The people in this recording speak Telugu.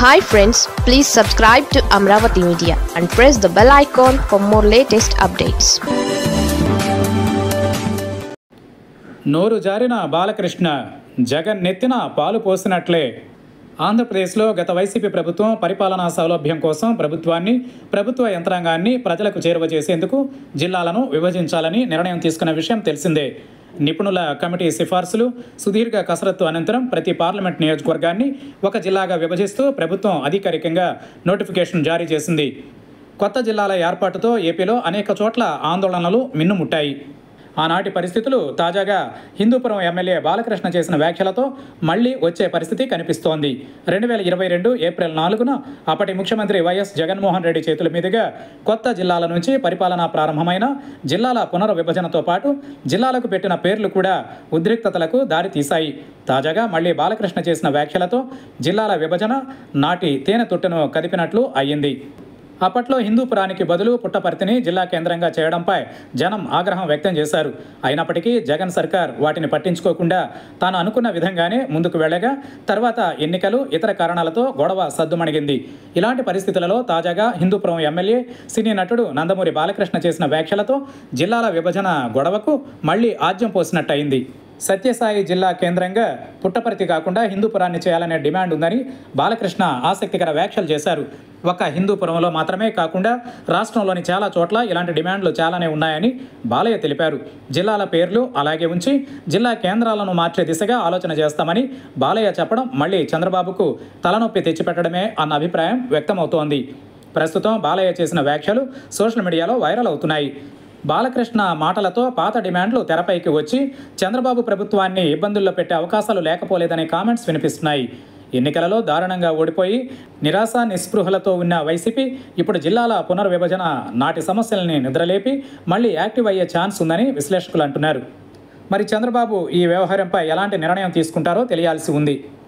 hi friends please subscribe to Amaravati media and press the bell icon for more latest updates నోరు జారిన బాలకృష్ణ జగన్ నెత్తిన పాలు పోసినట్లే ఆంధ్రప్రదేశ్లో గత వైసీపీ ప్రభుత్వం పరిపాలనా సౌలభ్యం కోసం ప్రభుత్వాన్ని ప్రభుత్వ యంత్రాంగాన్ని ప్రజలకు చేరువ చేసేందుకు జిల్లాలను విభజించాలని నిర్ణయం తీసుకున్న విషయం తెలిసిందే నిపుణుల కమిటీ సిఫార్సులు సుదీర్ఘ కసరత్తు అనంతరం ప్రతి పార్లమెంట్ నియోజకవర్గాన్ని ఒక జిల్లాగా విభజిస్తూ ప్రభుత్వం అధికారికంగా నోటిఫికేషన్ జారీ చేసింది కొత్త జిల్లాల ఏర్పాటుతో ఏపీలో అనేక చోట్ల ఆందోళనలు మిన్నుముట్టాయి ఆనాటి పరిస్థితులు తాజాగా హిందూపురం ఎమ్మెల్యే బాలకృష్ణ చేసిన వ్యాఖ్యలతో మళ్లీ వచ్చే పరిస్థితి కనిపిస్తోంది రెండు వేల ఇరవై రెండు ఏప్రిల్ నాలుగున అప్పటి ముఖ్యమంత్రి వైఎస్ జగన్మోహన్ రెడ్డి చేతుల మీదుగా కొత్త జిల్లాల నుంచి పరిపాలన ప్రారంభమైన జిల్లాల పునర్విభజనతో పాటు జిల్లాలకు పెట్టిన పేర్లు కూడా ఉద్రిక్తతలకు దారితీశాయి తాజాగా మళ్లీ బాలకృష్ణ చేసిన వ్యాఖ్యలతో జిల్లాల విభజన నాటి తేనె తొట్టును కదిపినట్లు అయ్యింది అప్పట్లో హిందూపురానికి బదులు పుట్టపర్తిని జిల్లా కేంద్రంగా చేయడంపై జనం ఆగ్రహం వ్యక్తం చేశారు అయినప్పటికీ జగన్ సర్కార్ వాటిని పట్టించుకోకుండా తాను అనుకున్న విధంగానే ముందుకు వెళ్ళగా తర్వాత ఎన్నికలు ఇతర కారణాలతో గొడవ సద్దుమణిగింది ఇలాంటి పరిస్థితులలో తాజాగా హిందూపురం ఎమ్మెల్యే సినీ నటుడు నందమూరి బాలకృష్ణ చేసిన వ్యాఖ్యలతో జిల్లాల విభజన గొడవకు మళ్లీ ఆజ్యం పోసినట్టయింది సత్యసాయి జిల్లా కేంద్రంగా పుట్టపర్తి కాకుండా హిందూపురాన్ని చేయాలనే డిమాండ్ ఉందని బాలకృష్ణ ఆసక్తికర వ్యాఖ్యలు చేశారు ఒక హిందూపురంలో మాత్రమే కాకుండా రాష్ట్రంలోని చాలా చోట్ల ఇలాంటి డిమాండ్లు చాలానే ఉన్నాయని బాలయ్య తెలిపారు జిల్లాల పేర్లు అలాగే ఉంచి జిల్లా కేంద్రాలను మార్చే దిశగా ఆలోచన చేస్తామని బాలయ్య చెప్పడం మళ్ళీ చంద్రబాబుకు తలనొప్పి తెచ్చిపెట్టడమే అన్న అభిప్రాయం వ్యక్తమవుతోంది ప్రస్తుతం బాలయ్య చేసిన వ్యాఖ్యలు సోషల్ మీడియాలో వైరల్ అవుతున్నాయి బాలకృష్ణ మాటలతో పాత డిమాండ్లు తెరపైకి వచ్చి చంద్రబాబు ప్రభుత్వాన్ని ఇబ్బందుల్లో పెట్టే అవకాశాలు లేకపోలేదనే కామెంట్స్ వినిపిస్తున్నాయి ఎన్నికలలో దారుణంగా ఓడిపోయి నిరాశ నిస్పృహలతో ఉన్న వైసీపీ ఇప్పుడు జిల్లాల పునర్విభజన నాటి సమస్యల్ని నిద్రలేపి మళ్ళీ యాక్టివ్ అయ్యే ఛాన్స్ ఉందని విశ్లేషకులు అంటున్నారు మరి చంద్రబాబు ఈ వ్యవహారంపై ఎలాంటి నిర్ణయం తీసుకుంటారో తెలియాల్సి ఉంది